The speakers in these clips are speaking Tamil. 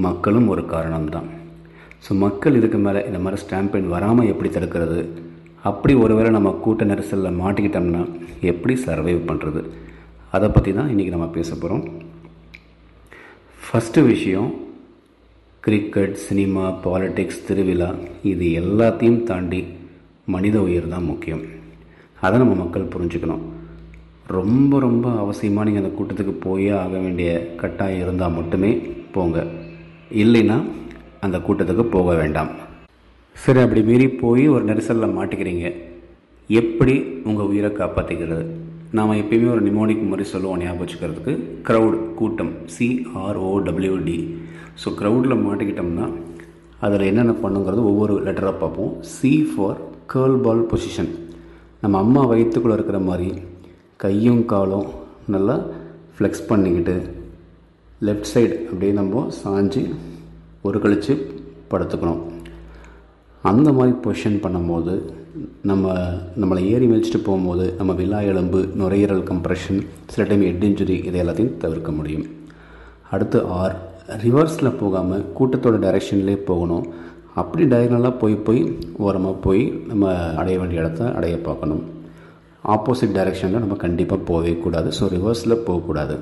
மக்களும் ஒரு காரணம்தான் ஸோ மக்கள் இதுக்கு மேலே இந்த மாதிரி ஸ்டாம்ப் பெயின் வராமல் எப்படி தடுக்கிறது அப்படி ஒருவேளை நம்ம கூட்ட நெரிசலில் மாட்டிக்கிட்டோம்னா எப்படி சர்வைவ் பண்ணுறது அதை பற்றி தான் இன்றைக்கி நம்ம பேச போகிறோம் ஃபஸ்ட்டு விஷயம் கிரிக்கெட் சினிமா பாலிடிக்ஸ் திருவிழா இது எல்லாத்தையும் தாண்டி மனித உயிர் தான் முக்கியம் அதை நம்ம மக்கள் புரிஞ்சுக்கணும் ரொம்ப ரொம்ப அவசியமாக நீங்கள் அந்த கூட்டத்துக்கு போயே ஆக வேண்டிய கட்டாயம் இருந்தால் மட்டுமே போங்க இல்லைன்னா அந்த கூட்டத்துக்கு போக வேண்டாம் சரி அப்படி மீறி போய் ஒரு நெரிசலில் மாட்டிக்கிறீங்க எப்படி உங்கள் உயிரை காப்பாற்றிக்கிறது நாம் எப்பயுமே ஒரு நிமோனிக் மாதிரி சொல்லுவோம் ஞாபகம் வச்சுக்கிறதுக்கு க்ரௌட் கூட்டம் சிஆர்ஓடபிள்யூடி ஸோ க்ரௌடில் மாட்டிக்கிட்டோம்னா அதில் என்னென்ன பண்ணுங்கிறது ஒவ்வொரு லெட்டராக பார்ப்போம் C for curl ball position நம்ம அம்மா வயிற்றுக்குள்ளே இருக்கிற மாதிரி கையும் காலும் நல்லா ஃப்ளெக்ஸ் பண்ணிக்கிட்டு லெஃப்ட் சைடு அப்படியே நம்ம சாஞ்சு ஒரு கழித்து படுத்துக்கணும் அந்த மாதிரி பொசிஷன் பண்ணும்போது நம்ம நம்மளை ஏறி மிதிச்சிட்டு போகும்போது நம்ம விழா எலும்பு நுரையீரல் கம்ப்ரெஷன் சில டைம் ஹெட் இன்ஜுரி இது எல்லாத்தையும் தவிர்க்க முடியும் அடுத்து ஆர் ரிவர்ஸில் போகாமல் கூட்டத்தோட டைரெக்ஷன்லேயே போகணும் அப்படி டயகனலாக போய் போய் ஓரமாக போய் நம்ம அடைய வேண்டிய இடத்த அடைய பார்க்கணும் ஆப்போசிட் டைரெக்ஷனில் நம்ம கண்டிப்பாக போகவே கூடாது ஸோ ரிவர்ஸில் போகக்கூடாது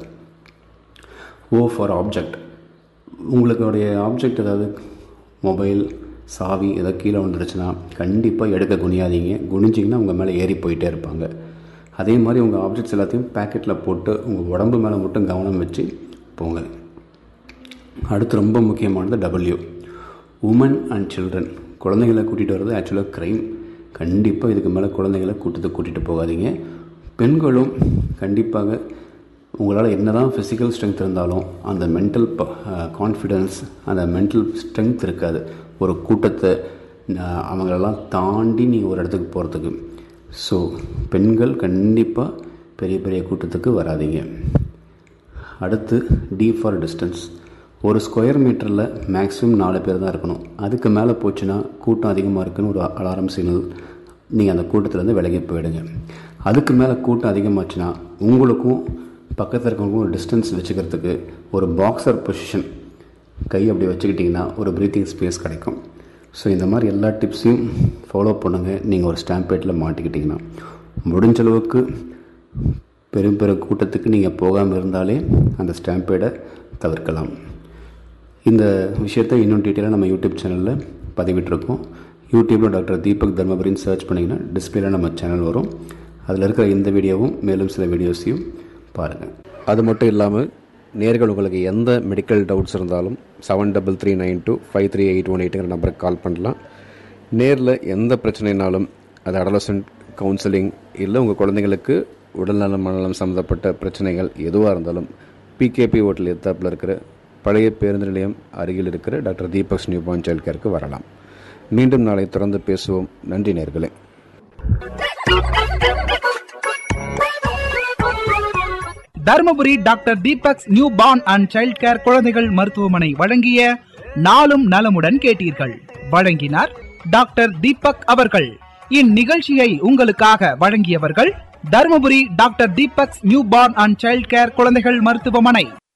ஓ ஃபார் ஆப்ஜெக்ட் உங்களுடைய ஆப்ஜெக்ட் ஏதாவது மொபைல் சாவி ஏதோ கீழே வந்துடுச்சுன்னா கண்டிப்பாக எடுக்க குனியாதீங்க குனிஞ்சிங்கன்னா உங்கள் மேலே ஏறி போயிட்டே இருப்பாங்க அதே மாதிரி உங்கள் ஆப்ஜெக்ட்ஸ் எல்லாத்தையும் பேக்கெட்டில் போட்டு உங்கள் உடம்பு மேலே மட்டும் கவனம் வச்சு போங்க அடுத்து ரொம்ப முக்கியமானது டபிள்யூ உமன் அண்ட் சில்ட்ரன் குழந்தைங்களை கூட்டிகிட்டு வர்றது ஆக்சுவலாக க்ரைம் கண்டிப்பாக இதுக்கு மேலே குழந்தைங்களை கூட்டத்துக்கு கூட்டிகிட்டு போகாதீங்க பெண்களும் கண்டிப்பாக உங்களால் என்ன தான் ஃபிசிக்கல் ஸ்ட்ரென்த் இருந்தாலும் அந்த மென்டல் கான்ஃபிடென்ஸ் அந்த மென்டல் ஸ்ட்ரென்த் இருக்காது ஒரு கூட்டத்தை அவங்களெல்லாம் தாண்டி நீங்கள் ஒரு இடத்துக்கு போகிறதுக்கு ஸோ பெண்கள் கண்டிப்பாக பெரிய பெரிய கூட்டத்துக்கு வராதிங்க அடுத்து டி ஃபார் டிஸ்டன்ஸ் ஒரு ஸ்கொயர் மீட்டரில் மேக்ஸிமம் நாலு பேர் தான் இருக்கணும் அதுக்கு மேலே போச்சுன்னா கூட்டம் அதிகமாக இருக்குன்னு ஒரு அலாரம் சிக்னல் நீங்கள் அந்த கூட்டத்திலேருந்து விலகி போயிடுங்க அதுக்கு மேலே கூட்டம் அதிகமாச்சுன்னா உங்களுக்கும் பக்கத்தில் இருக்கவங்களுக்கும் ஒரு டிஸ்டன்ஸ் வச்சுக்கிறதுக்கு ஒரு பாக்ஸர் பொசிஷன் கை அப்படி வச்சுக்கிட்டிங்கன்னா ஒரு ப்ரீத்திங் ஸ்பேஸ் கிடைக்கும் ஸோ இந்த மாதிரி எல்லா டிப்ஸையும் ஃபாலோ பண்ணுங்கள் நீங்கள் ஒரு ஸ்டாம்பேட்டில் மாட்டிக்கிட்டிங்கன்னா முடிஞ்ச அளவுக்கு பெரும் பெரும் கூட்டத்துக்கு நீங்கள் போகாமல் இருந்தாலே அந்த ஸ்டாம்பேடை தவிர்க்கலாம் இந்த விஷயத்தை இன்னும் டீட்டெயிலாக நம்ம யூடியூப் சேனலில் பதிவிட்டிருக்கோம் யூடியூப்பில் டாக்டர் தீபக் தர்மபுரின்னு சர்ச் பண்ணிங்கன்னா டிஸ்பிளேல நம்ம சேனல் வரும் அதில் இருக்கிற இந்த வீடியோவும் மேலும் சில வீடியோஸையும் பாருங்கள் அது மட்டும் இல்லாமல் நேர்கள் உங்களுக்கு எந்த மெடிக்கல் டவுட்ஸ் இருந்தாலும் seven double three nine two five three eight one எயிட்டுங்கிற நம்பருக்கு கால் பண்ணலாம் நேரில் எந்த பிரச்சனைனாலும் அது அடலசன்ட் கவுன்சிலிங் இல்லை உங்கள் குழந்தைங்களுக்கு உடல்நலம் மனநலம் சம்மந்தப்பட்ட பிரச்சனைகள் எதுவாக இருந்தாலும் பிகேபி ஹோட்டல் எத்தாப்பில் இருக்கிற பழைய பேருந்து நிலையம் அருகில் இருக்கிற doctor Deepak's new point child கேருக்கு வரலாம் மீண்டும் நாளை தொடர்ந்து பேசுவோம் நன்றி நேர்களே Dharmapuri doctor Deepak's new born and child care குழந்தைகள் மருத்துவமனை வழங்கிய நாளும் நலமுடன் கேட்டீர்கள் வழங்கினார் டாக்டர் தீபக் அவர்கள் இந்நிகழ்ச்சியை உங்களுக்காக வழங்கியவர்கள் Dharmapuri doctor Deepak's new born and child care குழந்தைகள் மருத்துவமனை